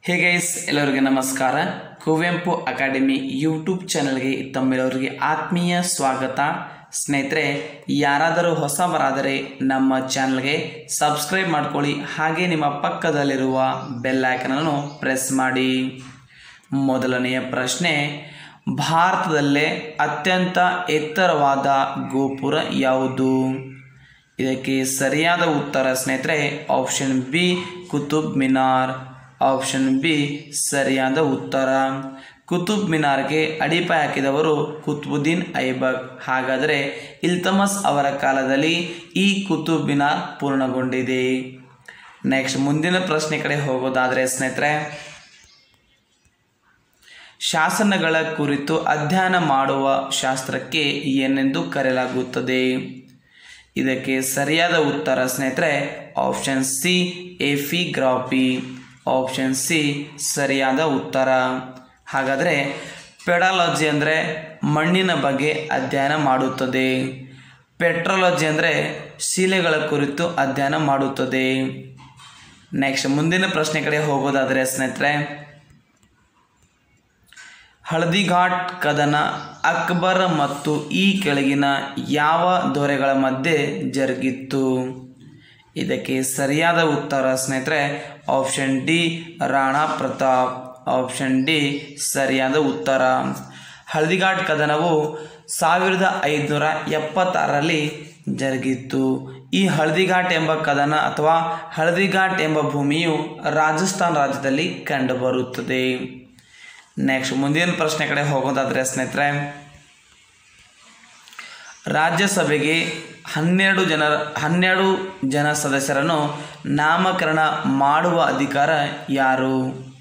hey guys ಎಲ್ಲರಿಗೆ ನಮಸ್ಕಾರ Kuvempu academy YouTube ಚಾನಲ್ಗೆ ತಮ್ಮೆಲ್ಲರಿಗೆ ಆತ್ಮೀಯ ಸ್ವಾಗತ ಸ್ನೇಹಿತರೆ ಯಾರಾದರೂ ಹೊಸಬರಾದರೆ ನಮ್ಮ ಚಾನಲ್ಗೆ ಸಬ್ಸ್ಕ್ರೈಬ್ ಮಾಡ್ಕೊಳ್ಳಿ ಹಾಗೆ ನಿಮ್ಮ ಪಕ್ಕದಲ್ಲಿರುವ ಬೆಲ್ ಐಕನನ್ನು ಪ್ರೆಸ್ ಮಾಡಿ ಮೊದಲನೆಯ ಪ್ರಶ್ನೆ ಭಾರತದಲ್ಲೇ ಅತ್ಯಂತ ಎತ್ತರವಾದ ಗೋಪುರ ಯಾವುದು ಇದಕ್ಕೆ ಸರಿಯಾದ ಉತ್ತರ ಸ್ನೇಹಿತರೆ option B Qutub Minar option B ಸರಿಯಾದ ಉತ್ತರ ಕುತುಬ್ ಮಿನಾರ್ಗೆ ಅಡಿಪಾಯ ಹಾಕಿದವರು ಕುತುಬುದ್ದೀನ್ ಐಬಕ್ ಹಾಗಾದರೆ ಇಲ್ತಮಸ್ ಅವರ ಕಾಲದಲ್ಲಿ ಈ ಕುತುಬ್ ಮಿನಾರ್ ಪೂರ್ಣಗೊಂಡಿದೆ ನೆಕ್ಸ್ಟ್ ಮುಂದಿನ ಪ್ರಶ್ನೆ ಕಡೆ ಹೋಗೋದಾದರೆ ಸ್ನೇಹಿತರೆ ಶಾಸನಗಳ ಕುರಿತು ಅಧ್ಯಯನ ಮಾಡುವ ಶಾಸ್ತ್ರಕ್ಕೆ ಏನೆಂದು ಕರೆಯಲಾಗುತ್ತದೆ ಇದಕ್ಕೆ ಸರಿಯಾದ ಉತ್ತರ ಸ್ನೇಹಿತರೆ option C epigraphy option C ಸರಿಯಾದ ಉತ್ತರ ಹಾಗಾದರೆ ಪೆಡಾಲಜಿ ಅಂದರೆ ಮಣ್ಣಿನ ಬಗ್ಗೆ ಅಧ್ಯಯನ ಮಾಡುತ್ತದೆ ಪೆಟ್ರಾಲಜಿ ಅಂದರೆ ಶಿಲೆಗಳ ಕುರಿತು ಅಧ್ಯಯನ ಮಾಡುತ್ತದೆ ನೆಕ್ಸ್ಟ್ ಮುಂದಿನ ಪ್ರಶ್ನೆ ಕಡೆ ಹೋಗೋದಾದರೆ ಸ್ನೇಹಿತರೆ ಹಳದಿಘಾಟ್ ಕದನ ಅಕ್ಬರ್ ಮತ್ತು ಈ ಕೆಳಗಿನ ಯಾವ ದೊರೆಗಳ ಮಧ್ಯೆ ಜರುಗಿತ್ತು ಇದಕ್ಕೆ ಸರಿಯಾದ ಉತ್ತರ ಸ್ನೇಹಿತರೆ option D Rana Pratap option D ಸರಿಯಾದ ಉತ್ತರ ಹಳದಿಘಾಟ್ ಕದನವು ಸಾವಿರದ ಐದುನೂರ ಎಪ್ಪತ್ತಾರರಲ್ಲಿ ಜರುಗಿತ್ತು ಈ ಹಳದಿಘಾಟ್ ಎಂಬ ಕದನ ಅಥವಾ ಹಳದಿಘಾಟ್ ಎಂಬ ಭೂಮಿಯು ರಾಜಸ್ಥಾನ್ ರಾಜ್ಯದಲ್ಲಿ ಕಂಡುಬರುತ್ತದೆ ನೆಕ್ಸ್ಟ್ ಮುಂದಿನ ಪ್ರಶ್ನೆ ಕಡೆ ಹೋಗೋದಾದರೆ ಸ್ನೇಹಿತರೆ ರಾಜ್ಯಸಭೆಗೆ ಹನ್ನೆರಡು ಜನರ ಹನ್ನೆರಡು ಜನ ಸದಸ್ಯರನ್ನು ನಾಮಕರಣ ಮಾಡುವ ಅಧಿಕಾರ ಯಾರು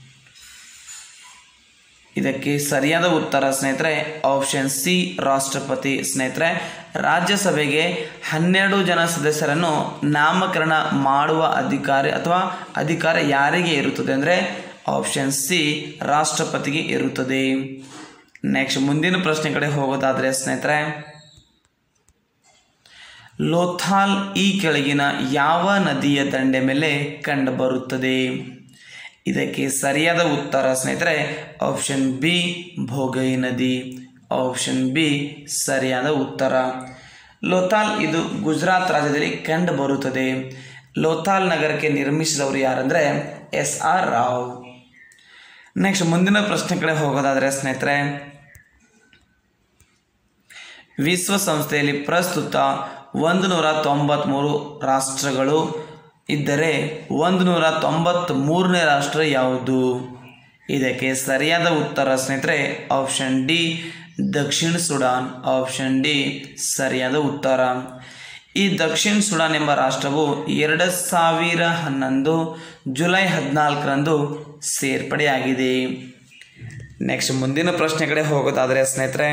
ಇದಕ್ಕೆ ಸರಿಯಾದ ಉತ್ತರ ಸ್ನೇಹಿತರೆ ಆಪ್ಷನ್ ಸಿ ರಾಷ್ಟ್ರಪತಿ ಸ್ನೇಹಿತರೆ ರಾಜ್ಯಸಭೆಗೆ ಹನ್ನೆರಡು ಜನ ಸದಸ್ಯರನ್ನು ನಾಮಕರಣ ಮಾಡುವ ಅಧಿಕಾರ ಅಥವಾ ಅಧಿಕಾರ ಯಾರಿಗೆ ಇರುತ್ತದೆ ಅಂದರೆ ಆಪ್ಷನ್ ಸಿ ರಾಷ್ಟ್ರಪತಿಗೆ ಇರುತ್ತದೆ ನೆಕ್ಸ್ಟ್ ಮುಂದಿನ ಪ್ರಶ್ನೆ ಕಡೆ ಹೋಗೋದಾದರೆ ಸ್ನೇಹಿತರೆ ಲೋಥಾಲ್ ಈ ಕೆಳಗಿನ ಯಾವ ನದಿಯ ದಂಡೆ ಮೇಲೆ ಕಂಡುಬರುತ್ತದೆ ಇದಕ್ಕೆ ಸರಿಯಾದ ಉತ್ತರ ಸ್ನೇಹಿತರೆ ಆಪ್ಷನ್ ಬಿ ಭೋಗೈ ನದಿ ಆಪ್ಷನ್ ಬಿ ಸರಿಯಾದ ಉತ್ತರ ಲೋಥಾಲ್ ಇದು ಗುಜರಾತ್ ರಾಜ್ಯದಲ್ಲಿ ಕಂಡುಬರುತ್ತದೆ ಲೋಥಾಲ್ ನಗರಕ್ಕೆ ನಿರ್ಮಿಸಿದವರು ಯಾರಂದರೆ ಎಸ್ ಆರ್ ರಾವ್ ನೆಕ್ಸ್ಟ್ ಮುಂದಿನ ಪ್ರಶ್ನೆ ಕಡೆ ಹೋಗೋದಾದರೆ ಸ್ನೇಹಿತರೆ ವಿಶ್ವಸಂಸ್ಥೆಯಲ್ಲಿ ಪ್ರಸ್ತುತ ಒಂದು ನೂರ ತೊಂಬತ್ತ್ಮೂರು ರಾಷ್ಟ್ರಗಳು ಇದ್ದರೆ ಒಂದು ನೂರ ತೊಂಬತ್ತ್ಮೂರನೇ ರಾಷ್ಟ್ರ ಯಾವುದು ಇದಕ್ಕೆ ಸರಿಯಾದ ಉತ್ತರ ಸ್ನೇಹಿತರೆ ಆಪ್ಷನ್ ಡಿ ದಕ್ಷಿಣ ಸುಡಾನ್ ಆಪ್ಷನ್ ಡಿ ಸರಿಯಾದ ಉತ್ತರ ಈ ದಕ್ಷಿಣ ಸುಡಾನ್ ಎಂಬ ರಾಷ್ಟ್ರವು ಎರಡು ಸಾವಿರ ಹನ್ನೊಂದು ಜುಲೈ ಹದಿನಾಲ್ಕರಂದು ಸೇರ್ಪಡೆಯಾಗಿದೆ ನೆಕ್ಸ್ಟ್ ಮುಂದಿನ ಪ್ರಶ್ನೆ ಕಡೆ ಹೋಗೋದಾದರೆ ಸ್ನೇಹಿತರೆ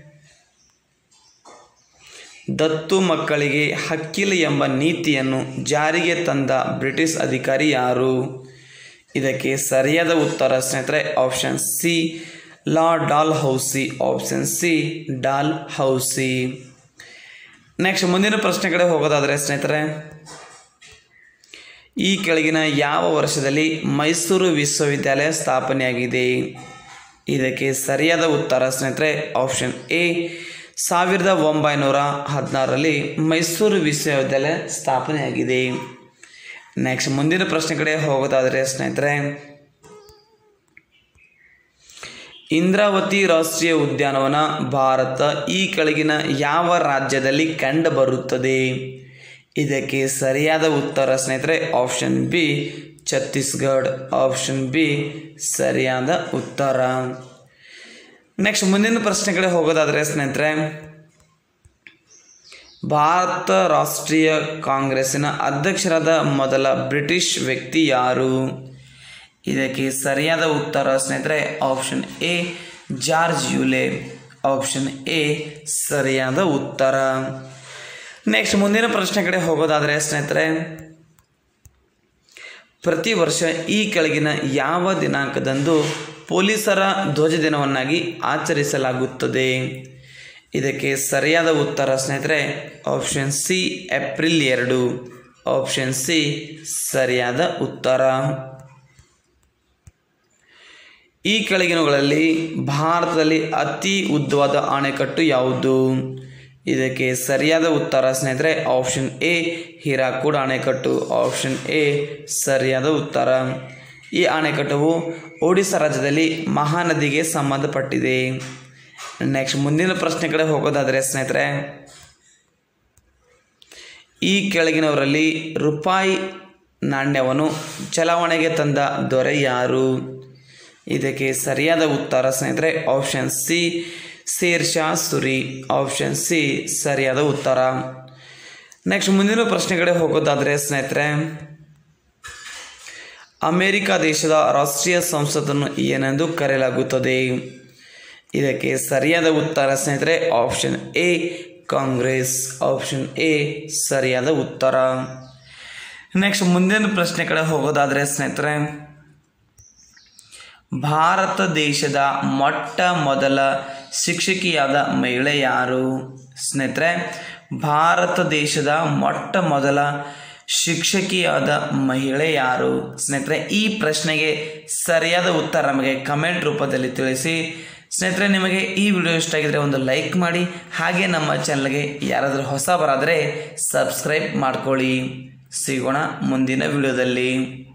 ದತ್ತು ಮಕ್ಕಳಿಗೆ ಹಕ್ಕಿಲ್ಲ ಎಂಬ ನೀತಿಯನ್ನು ಜಾರಿಗೆ ತಂದ ಬ್ರಿಟಿಷ್ ಅಧಿಕಾರಿ ಯಾರು ಇದಕ್ಕೆ ಸರಿಯಾದ ಉತ್ತರ ಸ್ನೇಹಿತರೆ option C lord Dalhousie option C Dalhousie next ಮುಂದಿನ ಪ್ರಶ್ನೆ ಕಡೆ ಹೋಗೋದಾದರೆ ಸ್ನೇಹಿತರೆ ಈ ಕೆಳಗಿನ ಯಾವ ವರ್ಷದಲ್ಲಿ ಮೈಸೂರು ವಿಶ್ವವಿದ್ಯಾಲಯ ಸ್ಥಾಪನೆಯಾಗಿದೆ ಇದಕ್ಕೆ ಸರಿಯಾದ ಉತ್ತರ ಸ್ನೇಹಿತರೆ ಆಪ್ಷನ್ ಎ ಸಾವಿರದ ಒಂಬೈನೂರ ಹದಿನಾರರಲ್ಲಿ ಮೈಸೂರು ವಿಶ್ವವಿದ್ಯಾಲಯ ಸ್ಥಾಪನೆಯಾಗಿದೆ ನೆಕ್ಸ್ಟ್ ಮುಂದಿನ ಪ್ರಶ್ನೆ ಕಡೆ ಹೋಗೋದಾದರೆ ಸ್ನೇಹಿತರೆ ಇಂದ್ರಾವತಿ ರಾಷ್ಟ್ರೀಯ ಉದ್ಯಾನವನ ಭಾರತ ಈ ಕೆಳಗಿನ ಯಾವ ರಾಜ್ಯದಲ್ಲಿ ಕಂಡುಬರುತ್ತದೆ ಇದಕ್ಕೆ ಸರಿಯಾದ ಉತ್ತರ ಸ್ನೇಹಿತರೆ option B Chhattisgarh option B ಸರಿಯಾದ ಉತ್ತರ ನೆಕ್ಸ್ಟ್ ಮುಂದಿನ ಪ್ರಶ್ನೆ ಕಡೆ ಹೋಗೋದಾದರೆ ಸ್ನೇಹಿತರೆ ಭಾರತ ರಾಷ್ಟ್ರೀಯ ಕಾಂಗ್ರೆಸ್ಸಿನ ಅಧ್ಯಕ್ಷರಾದ ಮೊದಲ ಬ್ರಿಟಿಷ್ ವ್ಯಕ್ತಿ ಯಾರು ಇದಕ್ಕೆ ಸರಿಯಾದ ಉತ್ತರ ಸ್ನೇಹಿತರೆ option A George Yule option A ಸರಿಯಾದ ಉತ್ತರ ನೆಕ್ಸ್ಟ್ ಮುಂದಿನ ಪ್ರಶ್ನೆ ಕಡೆ ಹೋಗೋದಾದರೆ ಸ್ನೇಹಿತರೆ ಪ್ರತಿ ವರ್ಷ ಈ ಕೆಳಗಿನ ಯಾವ ದಿನಾಂಕದಂದು ಪೊಲೀಸರ ಧ್ವಜ ದಿನವನ್ನಾಗಿ ಆಚರಿಸಲಾಗುತ್ತದೆ ಇದಕ್ಕೆ ಸರಿಯಾದ ಉತ್ತರ ಸ್ನೇಹಿತರೆ ಆಪ್ಷನ್ ಸಿ ಏಪ್ರಿಲ್ ಎರಡು ಆಪ್ಷನ್ ಸಿ ಸರಿಯಾದ ಉತ್ತರ ಈ ಕೆಳಗಿನವುಗಳಲ್ಲಿ ಭಾರತದಲ್ಲಿ ಅತಿ ಉದ್ದವಾದ ಅಣೆಕಟ್ಟು ಯಾವುದು ಇದಕ್ಕೆ ಸರಿಯಾದ ಉತ್ತರ ಸ್ನೇಹಿತರೆ ಆಪ್ಷನ್ ಎ ಹೀರಾಕೂಡ್ ಅಣೆಕಟ್ಟು ಆಪ್ಷನ್ ಎ ಸರಿಯಾದ ಉತ್ತರ ಈ ಅಣೆಕಟ್ಟವು ಒಡಿಶಾ ರಾಜ್ಯದಲ್ಲಿ ಮಹಾನದಿಗೆ ಸಂಬಂಧಪಟ್ಟಿದೆ ನೆಕ್ಸ್ಟ್ ಮುಂದಿನ ಪ್ರಶ್ನೆ ಕಡೆ ಹೋಗೋದಾದರೆ ಸ್ನೇಹಿತರೆ ಈ ಕೆಳಗಿನವರಲ್ಲಿ ರೂಪಾಯಿ ನಾಣ್ಯವನ್ನು ಚಲಾವಣೆಗೆ ತಂದ ದೊರೆ ಯಾರು ಇದಕ್ಕೆ ಸರಿಯಾದ ಉತ್ತರ ಸ್ನೇಹಿತರೆ ಆಪ್ಷನ್ ಸಿ ಶೇರ್ ಶಾ ಸುರಿ ಆಪ್ಷನ್ ಸಿ ಸರಿಯಾದ ಉತ್ತರ ನೆಕ್ಸ್ಟ್ ಮುಂದಿನ ಪ್ರಶ್ನೆ ಕಡೆ ಹೋಗೋದಾದರೆ ಸ್ನೇಹಿತರೆ ಅಮೆರಿಕ ದೇಶದ ರಾಷ್ಟ್ರೀಯ ಸಂಸತ್ತನ್ನು ಏನೆಂದು ಕರೆಯಲಾಗುತ್ತದೆ ಇದಕ್ಕೆ ಸರಿಯಾದ ಉತ್ತರ ಸ್ನೇಹಿತರೆ option A Congress option A ಸರಿಯಾದ ಉತ್ತರ ನೆಕ್ಸ್ಟ್ ಮುಂದಿನ ಪ್ರಶ್ನೆ ಕಡೆ ಹೋಗೋದಾದರೆ ಸ್ನೇಹಿತರೆ ಭಾರತ ದೇಶದ ಮೊಟ್ಟ ಮೊದಲ ಶಿಕ್ಷಕಿಯಾದ ಮಹಿಳೆ ಯಾರು ಸ್ನೇಹಿತರೆ ಭಾರತ ದೇಶದ ಮೊಟ್ಟ ಮೊದಲ ಶಿಕ್ಷಕಿಯಾದ ಮಹಿಳೆ ಯಾರು ಸ್ನೇಹಿತರೆ ಈ ಪ್ರಶ್ನೆಗೆ ಸರಿಯಾದ ಉತ್ತರ ನಮಗೆ ಕಮೆಂಟ್ ರೂಪದಲ್ಲಿ ತಿಳಿಸಿ ಸ್ನೇಹಿತರೆ ನಿಮಗೆ ಈ ವಿಡಿಯೋ ಇಷ್ಟ ಆಗಿದ್ರೆ ಒಂದು ಲೈಕ್ ಮಾಡಿ ಹಾಗೆ ನಮ್ಮ ಚಾನಲ್ಗೆ ಯಾರಾದರೂ ಹೊಸ ಬರಾದರೆ ಸಬ್ಸ್ಕ್ರೈಬ್ ಮಾಡ್ಕೊಳ್ಳಿ ಸಿಗೋಣ ಮುಂದಿನ ವಿಡಿಯೋದಲ್ಲಿ